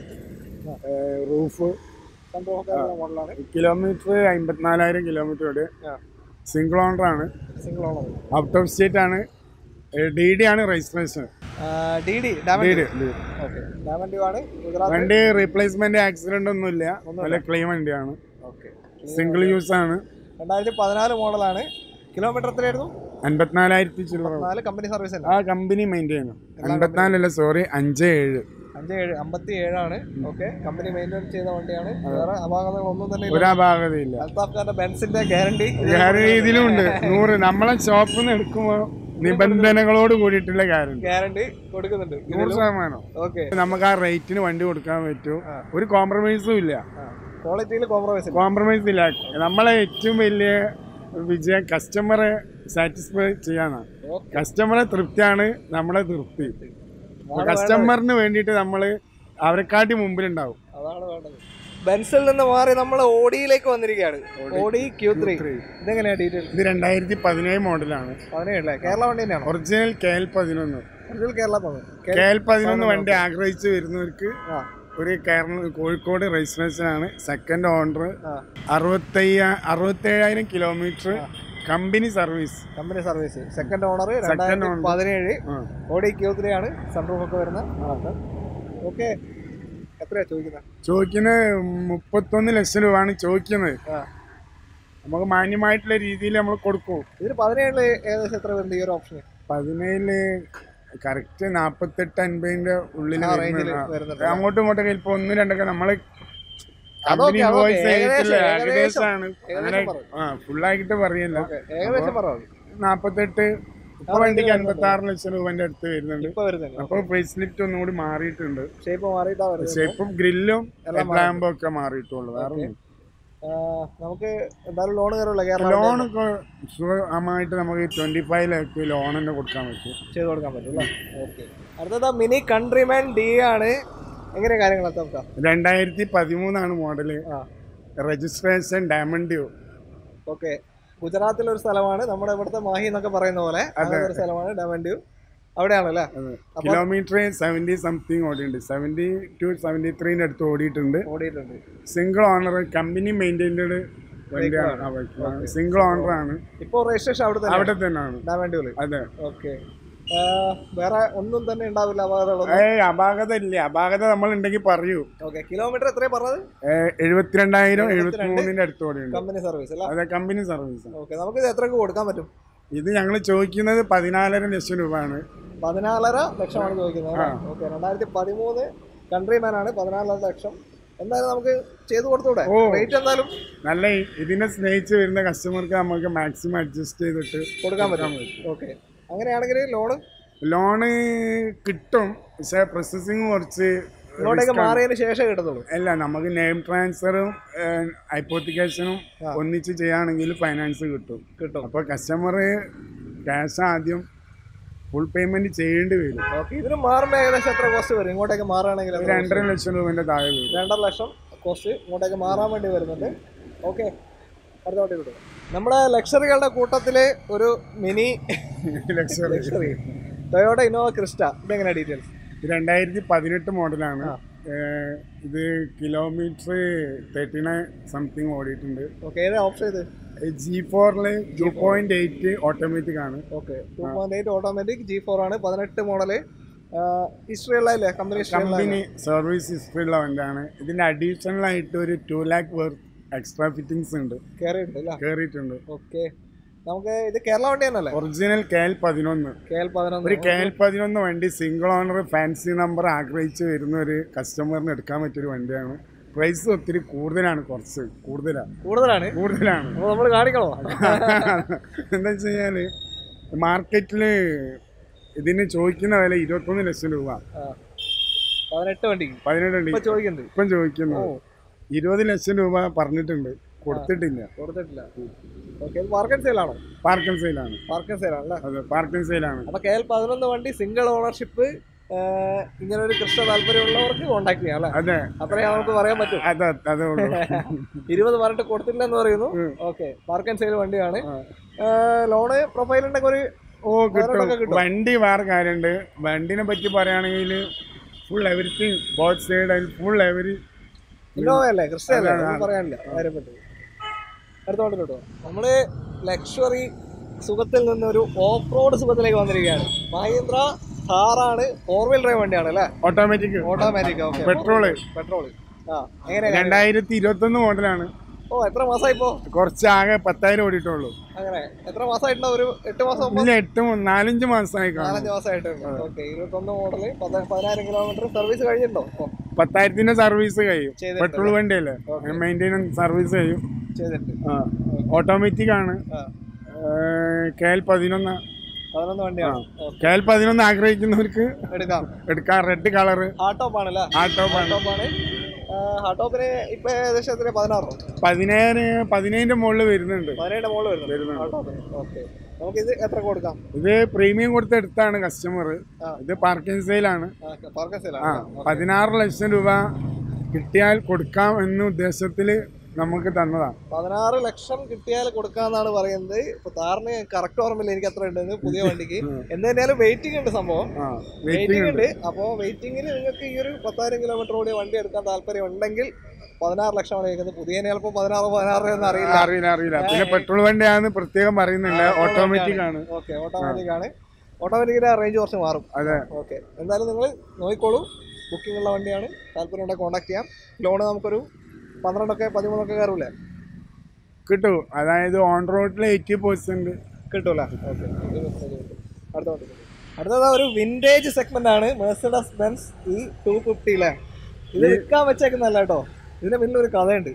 Speaker 2: റൂഫ്
Speaker 1: മോഡലാണ്
Speaker 2: കിലോമീറ്റർ അമ്പത്തിനാലായിരം കിലോമീറ്റർ വരെ
Speaker 1: ആ.
Speaker 2: സിംഗിൾ ഓണർ ആണ്
Speaker 1: single owner
Speaker 2: out of state ആണ് ഡി ഡി ആണ് രജിസ്ട്രേഷൻ
Speaker 1: ഡി ഡി
Speaker 2: ഡി
Speaker 1: ഡാമൻഡി
Speaker 2: ഡി
Speaker 1: ഓക്കെ ഡാമൻഡി ആണ് ഗുജറാത്ത്
Speaker 2: വണ്ടി റീപ്ലേസ്മെന്റ് ആക്സിഡന്റ് ഒന്നുമില്ല നല്ല ക്ലെയിം വണ്ടിയാണ്
Speaker 1: ഓക്കെ
Speaker 2: സിംഗിൾ യൂസ് ആണ്
Speaker 1: രണ്ടായിരത്തി പതിനാല് മോഡലാണ് കിലോമീറ്റർ എത്രയായിരുന്നു
Speaker 2: അൻപത്തിനാലായിരത്തി ചില്ലറ
Speaker 1: നാല് കമ്പനി സർവീസ് അല്ല
Speaker 2: ആ കമ്പനി മെയിൻറ്റെയിൻ അൻപത്തിനാലല്ല സോറി അഞ്ച് ഏഴ്
Speaker 1: അഞ്ച് ഏഴ് അമ്പത്തി ഏഴാണ് ഓക്കെ കമ്പനി മെയിൻറ്റെയിൻ ചെയ്ത വണ്ടിയാണ് വേറെ അപാകതകളൊന്നും തന്നെ ഇല്ല
Speaker 2: ഒരപാകതയില്ല
Speaker 1: അൽത്താഫ് ഖാന്റെ ബെൻസിന്റെ ഗ്യാരണ്ടി
Speaker 2: വേറെ ഇതിലുണ്ട് നൂറ് നമ്മളെ ഷോപ്പിൽ നിന്ന് എടുക്കുമ്പോൾ നിബന്ധനകളോട് കൂടിയിട്ടുള്ള കാര്യം
Speaker 1: ഗ്യാരണ്ടി കൊടുക്കുന്നുണ്ട്
Speaker 2: നൂറ് ശതമാനം
Speaker 1: ഓക്കെ
Speaker 2: നമുക്ക് ആ റേറ്റിന് വണ്ടി കൊടുക്കാൻ പറ്റും ഒരു കോംപ്രമൈസും ഇല്ല
Speaker 1: ക്വാളിറ്റിയിൽ കോംപ്രമൈസ് ഇല്ല
Speaker 2: കോംപ്രമൈസ് ഇല്ല നമ്മളെ ഏറ്റവും വലിയ വിജയം കസ്റ്റമറെ സാറ്റിസ്ഫൈ ചെയ്യാനാണ്
Speaker 1: Okay.
Speaker 2: കസ്റ്റമറെ തൃപ്തിയാണ് നമ്മളെ തൃപ്തി കസ്റ്റമറിന് വേണ്ടിയിട്ട് നമ്മൾ അവരെക്കാട്ടി മുമ്പിലുണ്ടാവും
Speaker 1: അതാണ് വേണ്ടത് ബെൻസിൽ നിന്ന് മാറി നമ്മൾ ഓഡിയിലേക്ക് വന്നിരിക്കുകയാണ് ഓഡി ക്യൂ ത്രീ ഇതെങ്ങനെയാ ഡീറ്റെയിൽ
Speaker 2: ഇത് രണ്ടായിരത്തി പതിനേഴ് മോഡലാണ്
Speaker 1: പതിനേഴല്ലേ കേരള വണ്ടി തന്നെയാണോ
Speaker 2: ഒറിജിനൽ കെ എൽ പതിനൊന്ന്
Speaker 1: ഒറിജിനൽ കേരള പതിന്
Speaker 2: കെ എൽ പതിനൊന്ന് വണ്ടി ആഗ്രഹിച്ച് വരുന്നവർക്ക്
Speaker 1: ആ
Speaker 2: ഒരു കേരള കോഴിക്കോട് രജിസ്ട്രേഷൻ ആണ് സെക്കൻഡ് ഓണർ
Speaker 1: ആ
Speaker 2: അറുപത്തയ്യ അറുപത്തേഴായിരം kilometre company service
Speaker 1: company service second owner
Speaker 2: Second
Speaker 1: രണ്ടായിരത്തി
Speaker 2: owner.
Speaker 1: പതിനേഴ്
Speaker 2: ആ.
Speaker 1: ഓടി ക്യൂ ത്രീ ആണ് സൺറൂഫ് ഒക്കെ വരുന്ന ഓക്കെ എത്രയാ ചോദിക്കുന്നത്
Speaker 2: ചോദിക്കുന്നത് മുപ്പത്തൊന്ന് ലക്ഷം രൂപയാണ് ചോദിക്കുന്നത്
Speaker 1: ആ
Speaker 2: നമുക്ക് മാന്യമായിട്ടുള്ള രീതിയിൽ നമ്മൾ കൊടുക്കും
Speaker 1: ഇതിന് പതിനേഴില് ഏകദേശം എത്ര വരുന്നുണ്ട് ഈ ഒരു ഓപ്ഷന്
Speaker 2: പതിനേഴില് കറക്റ്റ് നാപ്പത്തെട്ട് അൻപതിന്റെ ഉള്ളിൽ
Speaker 1: ആ range ല് വരുന്നുണ്ട്.
Speaker 2: അങ്ങോട്ടും ഇങ്ങോട്ടും ഇപ്പൊ ഒന്നും രണ്ടൊക്കെ നമ്മള്
Speaker 1: അതൊക്കെ,
Speaker 2: കമ്പനി
Speaker 1: അതൊക്കെ.
Speaker 2: ഇൻവോയ്സ് ചെയ്തിട്ടില്ല
Speaker 1: ഏകദേശം,
Speaker 2: ഏകദേശമാണ്
Speaker 1: ഏകദേശം
Speaker 2: അങ്ങനെ
Speaker 1: പറയും.
Speaker 2: ആ ഫുള്ളായിട്ട് പറയല്ല
Speaker 1: ഓക്കെ ഏകദേശം പറഞ്ഞു
Speaker 2: നാപ്പത്തെട്ട് ഇപ്പൊ വണ്ടിക്ക് അൻപത്തി ആറ് ലക്ഷം രൂപന്റെ അടുത്ത് വരുന്നുണ്ട്
Speaker 1: ഇപ്പൊ വരുന്നുണ്ട്
Speaker 2: അപ്പൊ ഫേസ് ലിഫ്റ്റ് ഒന്നും കൂടി മാറിയിട്ടുണ്ട്
Speaker 1: ഷേപ്പ് മാറിയിട്ടാ വരുന്നത്
Speaker 2: ഷേപ്പും ഗ്രില്ലും
Speaker 1: എല്ലാം
Speaker 2: ലാമ്പും ഒക്കെ മാറിയിട്ടുള്ളൂ വേറെ ഒന്നും.
Speaker 1: ആ, നമുക്ക് എന്തായാലും ലോൺ കയറുള്ള കേരള
Speaker 2: ലോൺ ഒക്കെ സുഖമായിട്ട് നമുക്ക് ട്വന്റി ഫൈവ് ലാക്ക് ലോൺ തന്നെ കൊടുക്കാൻ പറ്റും
Speaker 1: ചെയ്ത് കൊടുക്കാൻ പറ്റും അല്ലേ ഓക്കെ അടുത്തത് മിനി കൺട്രിമാൻ ഡി ആണ് എങ്ങനെ കാര്യങ്ങളൊക്കെ നോക്കാം
Speaker 2: രണ്ടായിരത്തി പതിമൂന്നാണ് മോഡല്
Speaker 1: ആ
Speaker 2: രജിസ്ട്രേഷൻ ഡയമണ്ട് ഡ്യൂ
Speaker 1: ഓക്കെ ഗുജറാത്തിലെ ഒരു സ്ഥലമാണ് നമ്മുടെ ഇവിടുത്തെ മാഹി എന്നൊക്കെ പറയുന്ന പോലെ അങ്ങനെ ഒരു സ്ഥലമാണ് ഡാമൻഡ്യൂ അവിടെയാണല്ലേ
Speaker 2: കിലോമീറ്റർ സെവൻറ്റി സംതിങ് ഓടിയിട്ടുണ്ട് സെവൻറ്റി ടു സെവൻറ്റി ത്രീൻ്റെ അടുത്ത് ഓടിയിട്ടുണ്ട്
Speaker 1: ഓടിയിട്ടുണ്ട്
Speaker 2: സിംഗിൾ ഓണർ കമ്പനി മെയിൻറ്റൈൻഡ് വണ്ടിയാണ് സിംഗിൾ ഓണർ ആണ്
Speaker 1: ഇപ്പോൾ രജിസ്ട്രേഷൻ അവിടെ തന്നെ
Speaker 2: അവിടെ തന്നെയാണ്
Speaker 1: ഡാമൻഡ്യൂല്
Speaker 2: അതെ
Speaker 1: ഓക്കെ വേറെ ഒന്നും തന്നെ ഉണ്ടാവില്ല അപകടങ്ങളൊന്നും
Speaker 2: ഏയ് അപാകത ഇല്ല അപാകത നമ്മൾ ഉണ്ടെങ്കിൽ പറയൂ
Speaker 1: ഓക്കെ കിലോമീറ്റർ എത്രയാണ് പറഞ്ഞത്
Speaker 2: ഏഹ് എഴുപത്തിരണ്ടായിരം എഴുപത്തി മൂന്നിന്റെ അടുത്ത് ഓടിയുണ്ട്
Speaker 1: കമ്പനി സർവീസ് അല്ല
Speaker 2: അതെ കമ്പനി സർവീസ്
Speaker 1: ഓക്കെ നമുക്ക് ഇത് എത്രക്ക് കൊടുക്കാൻ പറ്റും
Speaker 2: ഇത് ഞങ്ങൾ ചോദിക്കുന്നത് പതിനാലര ലക്ഷം രൂപയാണ്
Speaker 1: പതിനാലര ലക്ഷമാണ് ചോദിക്കുന്നത് ഓക്കെ രണ്ടായിരത്തി പതിമൂന്ന് കൺട്രിമാൻ ആണ് പതിനാലര ലക്ഷം എന്തായാലും നമുക്ക് ചെയ്തു കൊടുത്തൂടെ
Speaker 2: ഓ.
Speaker 1: റേറ്റ് എന്തായാലും
Speaker 2: നല്ല ഇ- ഇതിനെ സ്നേഹിച്ച് വരുന്ന കസ്റ്റമർക്ക് നമുക്ക് മാക്സിമം അഡ്ജസ്റ്റ് ചെയ്തിട്ട്
Speaker 1: കൊടുക്കാൻ പറ്റും ഓക്കെ അങ്ങനെയാണെങ്കിൽ ലോണ്
Speaker 2: ലോണ് കിട്ടും പക്ഷെ പ്രോസസ്സിങ് കുറച്ച്
Speaker 1: ഇങ്ങോട്ടേക്ക് മാറിയതിന് ശേഷം കിട്ടത്തുള്ളൂ
Speaker 2: അല്ല നമുക്ക് നെയിം ട്രാൻസ്ഫറും ഹൈപ്പോത്തിക്കേഷനും ഒന്നിച്ച് ചെയ്യുകയാണെങ്കിൽ ഫൈനാൻസ് കിട്ടും
Speaker 1: കിട്ടും
Speaker 2: അപ്പോൾ കസ്റ്റമർ ക്യാഷ് ആദ്യം ഫുൾ പേയ്മെന്റ് ചെയ്യേണ്ടി വരും
Speaker 1: ഓക്കെ ഇതിന് മാറുമ്പോൾ ഏകദേശം എത്ര കോസ്റ്റ് വരും ഇങ്ങോട്ടേക്ക് മാറുകയാണെങ്കിൽ
Speaker 2: ഒരു
Speaker 1: എത്ര
Speaker 2: രണ്ടര ലക്ഷം രൂപന്റെ താഴെ വരും
Speaker 1: രണ്ടര ലക്ഷം കോസ്റ്റ് ഇങ്ങോട്ടേക്ക് മാറാൻ വേണ്ടി വരുന്നുണ്ട് ഓക്കെ അടുത്തോട്ട് കിട്ടും നമ്മുടെ ലക്ഷറികളുടെ കൂട്ടത്തിൽ ഒരു മിനി
Speaker 2: ലക്ഷം
Speaker 1: ലക്ഷറി ടൊയോട്ട ഇന്നോവ ക്രിസ്റ്റ ഇതെങ്ങനെയാണ് ഡീറ്റെയിൽസ്
Speaker 2: രണ്ടായിരത്തി പതിനെട്ട് മോഡലാണ്
Speaker 1: ആ.
Speaker 2: ഏഹ് ഇത് കിലോമീറ്റർ തേർട്ടി നയൻ സംതിങ് ഓടിയിട്ടുണ്ട്
Speaker 1: ഓക്കെ ഏതാ ഓപ്ഷൻ ഇത്
Speaker 2: ജി ഫോറില് ടു പോയിന്റ് എയ്റ്റ് ഓട്ടോമാറ്റിക് ആണ്
Speaker 1: okay two point eight automatic G four ആണ് പതിനെട്ട് മോഡല് ഹിസ്റ്ററി ഉള്ളതല്ലേ കമ്പനി ഹിസ്റ്ററി ഉള്ള
Speaker 2: കമ്പനി സർവീസ് ഹിസ്റ്ററി ഉള്ള വണ്ടിയാണ് ഇതിന്റെ അഡീഷണൽ ആയിട്ട് ഒരു two lakh worth extra fittings ഉണ്ട്
Speaker 1: കയറിയിട്ടുണ്ട് അല്ലേ
Speaker 2: കയറിയിട്ടുണ്ട്
Speaker 1: ഓക്കെ നമുക്ക് ഇത് കേരള വണ്ടി തന്നെയല്ലേ
Speaker 2: ഒറിജിനൽ കെ എൽ പതിനൊന്ന്
Speaker 1: കെ എൽ പതിനൊന്ന്
Speaker 2: ഒരു കെ എൽ പതിനൊന്ന് വണ്ടി സിംഗിൾ ഓണർ ഫാൻസി നമ്പർ ആഗ്രഹിച്ച് വരുന്ന ഒരു കസ്റ്റമറിന് എടുക്കാൻ പറ്റിയൊരു വണ്ടിയാണ് പ്രൈസ് ഒത്തിരി കൂടുതലാണ് കുറച്ച് കൂടുതലാണ്
Speaker 1: കൂടുതലാണ്
Speaker 2: കൂടുതലാണ്
Speaker 1: അപ്പോൾ നമ്മൾ കാണിക്കണോ
Speaker 2: എന്താ വെച്ച് കഴിഞ്ഞാല് മാർക്കറ്റിൽ ഇതിന് ചോദിക്കുന്ന വില ഇരുപത്തൊന്ന് ലക്ഷം രൂപ
Speaker 1: ആ. പതിനെട്ട് വണ്ടിക്ക്
Speaker 2: പതിനെട്ട് ഉണ്ട്
Speaker 1: ഇപ്പൊ ചോദിക്കുന്നുണ്ട്
Speaker 2: ഇപ്പം ചോദിക്കുന്നത് ഇരുപത് ലക്ഷം രൂപ പറഞ്ഞിട്ടുണ്ട് കൊടുത്തിട്ടില്ല
Speaker 1: കൊടുത്തിട്ടില്ല ഓക്കെ ഇത് മാർക്കൻ സെയിലാണോ
Speaker 2: പാർക്കൻ സെയിലാണ്
Speaker 1: മാർക്കൻ സെയിലാണല്ലേ
Speaker 2: അതെ പാർക്കൻ സെയിലാണ്
Speaker 1: അപ്പൊ കെ എൽ പതിനൊന്ന് വണ്ടി സിംഗിൾ ഓണർഷിപ്പ് ഇങ്ങനെ ഒരു കൃഷ്ണ താല്പര്യമുള്ളവർക്ക് കോണ്ടാക്ട് ചെയ്യാം അല്ലേ
Speaker 2: അതെ
Speaker 1: അത്രയും നമുക്ക് പറയാൻ പറ്റും
Speaker 2: അതെ അതേ ഉള്ളൂ
Speaker 1: ഇരുപത് പറഞ്ഞിട്ട് കൊടുത്തില്ല എന്ന് പറയുന്നു ഓക്കെ മാർക്കൻ സെയിൽ വണ്ടിയാണ് ലോണ് പ്രൊഫൈൽ ഉണ്ടെങ്കിൽ ഒരു
Speaker 2: ഓ
Speaker 1: വേറെയൊക്കെ
Speaker 2: കിട്ടും
Speaker 1: കിട്ടും.
Speaker 2: വണ്ടി വേറെ കാര്യമുണ്ട് വണ്ടിനെ പറ്റി പറയുകയാണെങ്കിൽ full everything both side full every
Speaker 1: Innova അല്ലേ കൃഷ്ണ അല്ലേ ഒന്നും പറയാനില്ല കാര്യം പറ്റും അടുത്തോട്ട് കേട്ടോ നമ്മള് ലക്ഷറി സുഖത്തിൽ നിന്ന് ഒരു ഓഫ് റോഡ് സുഖത്തിലേക്ക് വന്നിരിക്കുകയാണ് മഹീന്ദ്ര ഥാറാണ് ഫോർ വീൽ ഡ്രൈവ് വണ്ടിയാണ് അല്ലേ
Speaker 2: automatic
Speaker 1: automatic okay
Speaker 2: petrol
Speaker 1: petrol ആ എങ്ങനെയാ
Speaker 2: രണ്ടായിരത്തി ഇരുപത്തൊന്ന് മോഡലാണ്
Speaker 1: ഓ എത്ര മാസമായി ഇപ്പോ
Speaker 2: കുറച്ച് ആകെ പത്തായിരം ഓടിയിട്ടുള്ളൂ
Speaker 1: അങ്ങനെ എത്ര മാസമായിട്ടുണ്ടോ ഒരു എട്ട് മാസം മുമ്പ്
Speaker 2: ഇല്ല എട്ട് മൂ- നാലഞ്ച് മാസമായി കാണും
Speaker 1: നാലഞ്ച് മാസമായിട്ടുണ്ട് ഓക്കെ ഇരുപത്തൊന്ന് മോഡല് പത്ത- പതിനായിരം കിലോമീറ്റർ സർവീസ് കഴിഞ്ഞിട്ടുണ്ടോ ഇപ്പൊ
Speaker 2: പത്തായിരത്തിന്റെ സർവീസ് കഴിയും
Speaker 1: ചെയ്തിട്ടുണ്ട്.
Speaker 2: പെട്രോൾ വണ്ടിയല്ലേ മെയിൻ്റെനൻസ് സർവീസ് കഴിയും
Speaker 1: ചെയ്തിട്ടുണ്ട്
Speaker 2: ഓട്ടോമാറ്റിക് ആണ്
Speaker 1: ആ
Speaker 2: കെ എൽ പതിനൊന്ന്
Speaker 1: പതിനൊന്ന് വണ്ടിയാണ് ഓക്കെ
Speaker 2: കെ എൽ പതിനൊന്ന് ആഗ്രഹിക്കുന്നവർക്ക്
Speaker 1: എടുക്കാം
Speaker 2: എടുക്കാം റെഡ് കളറ്
Speaker 1: ഹാർഡ് ടോപ്പ് ആണല്ലേ
Speaker 2: ആട്ടോ
Speaker 1: ഹാർഡ് ടോപ്പ് ആണ് ഹാർഡ് ടോപ്പിന് ഇപ്പൊ ഏകദേശം എത്ര പതിനാറോ
Speaker 2: പതിനേഴ് പതിനേഴിന്റെ മുകളിൽ വരുന്നുണ്ട്
Speaker 1: പതിനേഴ് മോള് വരുന്നുണ്ട് ഹാർഡ് ടോപ്പിന് ഓക്കെ നമുക്ക് ഇത് എത്ര കൊടുക്കാം
Speaker 2: ഇത് പ്രീമിയം കൊടുത്ത് എടുത്താണ് കസ്റ്റമർ
Speaker 1: ആ.
Speaker 2: ഇത് പാർക്കിംഗ് സെയിലാണ്
Speaker 1: പാർക്കസിലാണ്
Speaker 2: ആ പതിനാറ് ലക്ഷം രൂപ കിട്ടിയാൽ കൊടുക്കാം എന്ന ഉദ്ദേശത്തിൽ നമുക്ക് തന്നതാണ്
Speaker 1: പതിനാറ് ലക്ഷം കിട്ടിയാൽ കൊടുക്കാന്നാണ് പറയുന്നത് ഇപ്പൊ താറിന് കറക്റ്റ് ഓർമ്മയില്ല എനിക്ക് അത്ര ഉണ്ടെന്ന് പുതിയ വണ്ടിക്ക് എന്ന് തന്നെയാലും വെയിറ്റിംഗ് ഉണ്ട് സംഭവം
Speaker 2: ആ
Speaker 1: വെയിറ്റിംഗ് ഉണ്ട് അപ്പോൾ വെയിറ്റിംഗിൽ നിങ്ങൾക്ക് ഈ ഒരു പത്തായിരം കിലോമീറ്റർ ഓടിയ വണ്ടി എടുക്കാൻ താല്പര്യം ഉണ്ടെങ്കിൽ പതിനാറ് ലക്ഷമാണ് കേൾക്കുന്നത് പുതിയ ചിലപ്പോൾ പതിനാറ് പതിനാറ് എന്ന് അറിയില്ല
Speaker 2: അറിയില്ല അറിയില്ല പിന്നെ പെട്രോൾ വണ്ടിയാന്ന് പ്രത്യേകം പറയുന്നുണ്ട് ഓട്ടോമാറ്റിക് ആണ്
Speaker 1: ഓക്കെ ഓട്ടോമാറ്റിക് ആണ് ഓട്ടോമാറ്റിക്കിന്റെ റേഞ്ച് കുറച്ച് മാറും
Speaker 2: അതെ
Speaker 1: ഓക്കെ എന്തായാലും നിങ്ങൾ നോക്കിക്കോളൂ ബുക്കിംഗ് ഉള്ള വണ്ടിയാണ് താല്പര്യം ഉണ്ടെങ്കിൽ കോൺടാക്ട് ചെയ്യാം ലോണ് നമുക്കൊരു പന്ത്രണ്ടൊക്കെ പതിമൂന്നൊക്കെ കയറൂലേ
Speaker 2: കിട്ടും അതായത് ഓൺ റോഡിൽ എയ്റ്റി പെർസെന്റ്
Speaker 1: കിട്ടൂല ഓക്കെ അടുത്ത വണ്ടി അടുത്തത് ഒരു വിന്റേജ് സെഗ്മെന്റ് ആണ് മെഴ്സഡസ് ബെൻസ് ഈ ടു ഫിഫ്റ്റിയിലെ ഇത് വിൽക്കാൻ വെച്ചേക്കുന്നല്ല കേട്ടോ ഇതിന്റെ പിന്നിൽ ഒരു കഥയുണ്ട്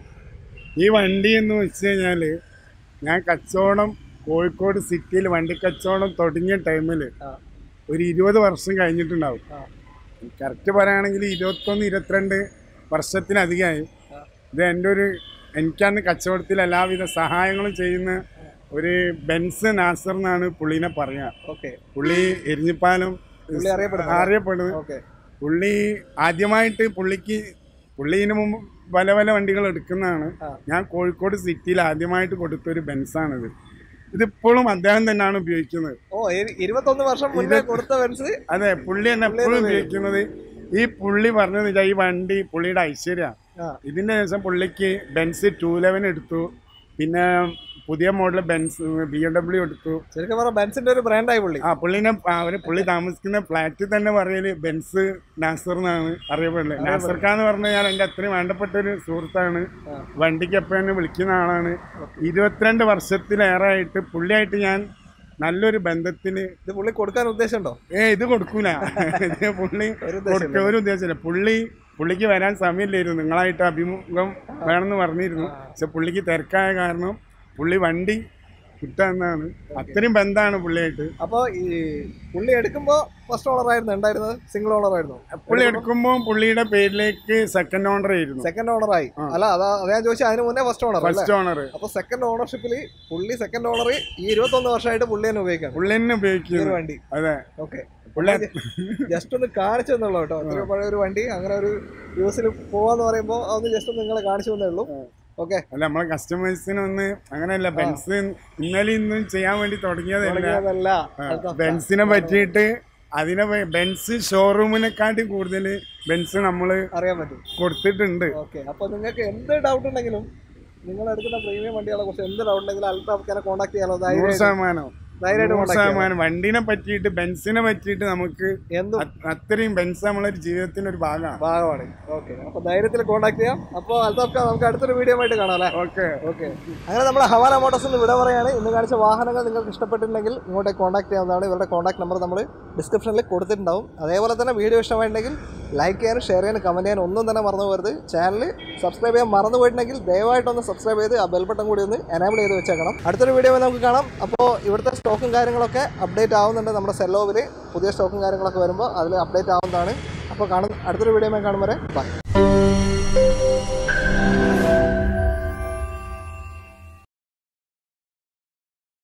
Speaker 2: ഈ വണ്ടി എന്ന് വെച്ച് കഴിഞ്ഞാല് ഞാൻ കച്ചവടം കോഴിക്കോട് സിറ്റിയിൽ വണ്ടി കച്ചവടം തുടങ്ങിയ ടൈമിൽ
Speaker 1: ആ.
Speaker 2: ഒരു ഇരുപത് വർഷം കഴിഞ്ഞിട്ടുണ്ടാവും
Speaker 1: ആ.
Speaker 2: കറക്റ്റ് പറയുകയാണെങ്കിൽ ഇരുപത്തൊന്ന് ഇരുപത്തിരണ്ട് വർഷത്തിലധികമായി
Speaker 1: ആ.
Speaker 2: ഇത് എൻ്റെ ഒരു എനിക്കന്ന് കച്ചവടത്തിൽ എല്ലാവിധ സഹായങ്ങളും ചെയ്യുന്ന ഒരു ബെൻസ് നാസർ എന്നാണ് പുള്ളീനെ പറയുക
Speaker 1: ഓക്കെ
Speaker 2: പുള്ളി എരിഞ്ഞിപ്പാലം
Speaker 1: പുള്ളി അറിയപ്പെടുന്നത്.
Speaker 2: അറിയപ്പെടുന്നത്
Speaker 1: ഓക്കെ
Speaker 2: പുള്ളി ആദ്യമായിട്ട് പുള്ളിക്ക് പുള്ളിന് മുമ്പ് പല പല വണ്ടികൾ എടുക്കുന്നതാണ്
Speaker 1: ആ.
Speaker 2: ഞാൻ കോഴിക്കോട് സിറ്റിയിൽ ആദ്യമായിട്ട് കൊടുത്തൊരു ബെൻസാണിത് ഇതിപ്പോഴും അദ്ദേഹം തന്നെയാണ് ഉപയോഗിക്കുന്നത്
Speaker 1: ഓ ഇ- ഇരുപത്തൊന്ന് വർഷം മുന്നേ കൊടുത്ത ബെൻസ്
Speaker 2: അതെ പുള്ളി തന്നെ എപ്പോഴും ഉപയോഗിക്കുന്നത് ഈ പുള്ളി പറഞ്ഞത് വെച്ചാൽ ഈ വണ്ടി പുള്ളിയുടെ ഐശ്വര്യ
Speaker 1: ആ
Speaker 2: ഇതിന്റെ ശേഷം പുള്ളിക്ക് ബെൻസ് ടു ലെവൻ എടുത്തു പിന്നെ പുതിയ model Benz B M W എടുത്തു
Speaker 1: ശരിക്കും പറഞ്ഞാൽ ബെൻസിന്റെ ഒരു ബ്രാൻഡായി പുള്ളി
Speaker 2: ആ പുള്ളിനെ അവര് പുള്ളി താമസിക്കുന്ന ഫ്ലാറ്റിൽ തന്നെ പറയല് ബെൻസ് നാസർ എന്നാണ് അറിയപ്പെടുന്നത് നാസർ ഖാൻ എന്ന് പറഞ്ഞു കഴിഞ്ഞാൽ എൻ്റെ അത്രയും വേണ്ടപ്പെട്ട ഒരു സുഹൃത്താണ്
Speaker 1: ആ.
Speaker 2: വണ്ടിക്ക് എപ്പോഴും എന്നെ വിളിക്കുന്ന ആളാണ് ഇരുപത്തിരണ്ട് വർഷത്തിലേറെ ആയിട്ട് പുള്ളിയായിട്ട് ഞാൻ നല്ലൊരു ബന്ധത്തിന്
Speaker 1: ഇത് പുള്ളി കൊടുക്കാൻ ഉദ്ദേശമുണ്ടോ
Speaker 2: ഏ ഇത് കൊടുക്കൂല ഇത് പുള്ളി
Speaker 1: ഒരു
Speaker 2: കൊടുക്ക ഒരു ഉദ്ദേശമില്ല പുള്ളി പുള്ളിക്ക് വരാൻ സമയമില്ലായിരുന്നു നിങ്ങളായിട്ട് അഭിമുഖം വേണമെന്ന് പറഞ്ഞിരുന്നു പക്ഷെ പുള്ളിക്ക് തിരക്കായ കാരണം പുള്ളി വണ്ടി കിട്ടാന്നാണ് അത്രയും ബന്ധമാണ് പുള്ളിയായിട്ട്
Speaker 1: അപ്പൊ ഈ പുള്ളി എടുക്കുമ്പോ ഫസ്റ്റ് ഓണർ ആയിരുന്നു ഉണ്ടായിരുന്നത് സിംഗിൾ ഓണർ ആയിരുന്നു
Speaker 2: പുള്ളി എടുക്കുമ്പോൾ പുള്ളിയുടെ പേരിലേക്ക് സെക്കൻഡ് ഓണർ ആയിരുന്നു
Speaker 1: സെക്കൻഡ് ഓണർ ആയി അല്ല അതാ അത് ഞാൻ ചോദിച്ചാൽ അതിന് മുന്നേ ഫസ്റ്റ് ഓണർ അല്ലേ
Speaker 2: ഫസ്റ്റ് ഓണർ
Speaker 1: അപ്പൊ സെക്കൻഡ് ഓണർഷിപ്പിൽ പുള്ളി സെക്കൻഡ് ഓണർ ഈ ഇരുപത്തൊന്ന് വർഷമായിട്ട് പുള്ളി തന്നെ ഉപയോഗിക്കണം
Speaker 2: പുള്ളി തന്നെ
Speaker 1: ഈ ഒരു
Speaker 2: ഉപയോഗിക്കുന്നു
Speaker 1: വണ്ടി
Speaker 2: അതെ
Speaker 1: ഓക്കെ
Speaker 2: പുള്ളി
Speaker 1: ജസ്റ്റ് ഒന്ന് കാണിച്ചു തന്നുള്ളൂ കേട്ടോ അത്ര പഴയ ഒരു വണ്ടി അങ്ങനെ ഒരു യൂസിൽ പോവാന്ന് പറയുമ്പോൾ അതൊന്ന് ജസ്റ്റ് ഒന്ന് നിങ്ങളെ കാണിച്ചു തന്നേ ഉള്ളൂ ഓക്കെ
Speaker 2: അല്ല നമ്മളെ കസ്റ്റമേഴ്സിനൊന്ന് അങ്ങനെയല്ല ബെൻസ് ഇന്നലെ ഇന്നും ചെയ്യാൻ വേണ്ടി തുടങ്ങിയതല്ല
Speaker 1: തുടങ്ങിയതല്ല
Speaker 2: ആ, ബെൻസിനെ പറ്റിയിട്ട് അതിനെ പ- ബെൻസ് ഷോറൂമിനെക്കാട്ടി കൂടുതൽ ബെൻസ് നമ്മൾ
Speaker 1: അറിയാൻ പറ്റും
Speaker 2: കൊടുത്തിട്ടുണ്ട്
Speaker 1: ഓക്കെ അപ്പൊ നിങ്ങൾക്ക് എന്ത് ഡൗട്ട് ഉണ്ടെങ്കിലും നിങ്ങൾ എടുക്കുന്ന പ്രീമിയം വണ്ടികളെ കുറിച്ച് എന്ത് ഡൗട്ട് ഉണ്ടെങ്കിലും അൽത്താഫ്ക്കാനെ കോൺടാക്ട് ചെയ്യാലോ
Speaker 2: നൂറ്
Speaker 1: ധൈര്യമായിട്ട്
Speaker 2: ശതമാനം
Speaker 1: ധൈര്യമായിട്ട്
Speaker 2: നൂറ്
Speaker 1: കോൺടാക്ട് ചെയ്യാം
Speaker 2: ശതമാനം വണ്ടിനെ പറ്റിയിട്ട് ബെൻസിനെ പറ്റിയിട്ട് നമുക്ക്
Speaker 1: എന്തും
Speaker 2: അത് അത്രയും ബെൻസ് നമ്മളൊരു ജീവിതത്തിന്റെ ഒരു ഭാഗമാണ്
Speaker 1: ഭാഗമാണ് ഓക്കെ അപ്പൊ ധൈര്യത്തിൽ കോൺടാക്ട് ചെയ്യാം അപ്പോൾ അൽത്താഫ്ക്ക നമുക്ക് അടുത്തൊരു വീഡിയോ ആയിട്ട് കാണാം അല്ലേ
Speaker 2: ഓക്കെ
Speaker 1: ഓക്കെ അങ്ങനെ നമ്മൾ ഹവാന മോട്ടോഴ്സിൽ നിന്ന് വിട പറയാണ് ഇന്ന് കാണിച്ച വാഹനങ്ങൾ നിങ്ങൾക്ക് ഇഷ്ടപ്പെട്ടിട്ടുണ്ടെങ്കിൽ ഇങ്ങോട്ടേക്ക് കോൺടാക്ട് ചെയ്യാവുന്നതാണ് ഇവരുടെ കോൺടാക്ട് നമ്പർ നമ്മൾ ഡിസ്ക്രിപ്ഷനിൽ കൊടുത്തിട്ടുണ്ടാവും അതേപോലെ തന്നെ വീഡിയോ ഇഷ്ടമായിട്ടുണ്ടെങ്കിൽ ലൈക്ക് ചെയ്യാനും ഷെയർ ചെയ്യാനും കമൻറ്റ് ചെയ്യാനും ഒന്നും തന്നെ മറന്നു പോകരുത് ചാനൽ സബ്സ്ക്രൈബ് ചെയ്യാൻ മറന്നു പോയിട്ടുണ്ടെങ്കിൽ ദയവായിട്ടൊന്ന് സബ്സ്ക്രൈബ് ചെയ്ത് ആ ബെൽ ബട്ടൺ കൂടി ഒന്ന് എനേബിൾ ചെയ്ത് വെച്ചേക്കണം അടുത്തൊരു വീഡിയോ നമുക്ക് കാണാം അപ്പോൾ ഇവിടുത്തെ സ്റ്റോക്കും കാര്യങ്ങളൊക്കെ അപ്ഡേറ്റ് ആവുന്നുണ്ട് നമ്മുടെ സെല്ലോവിൽ പുതിയ സ്റ്റോക്കും കാര്യങ്ങളൊക്കെ വരുമ്പോൾ അതിൽ അപ്ഡേറ്റ് ആവുന്നതാണ് അപ്പോൾ കാണും അടുത്തൊരു വീഡിയോ കാണും വരെ ബൈ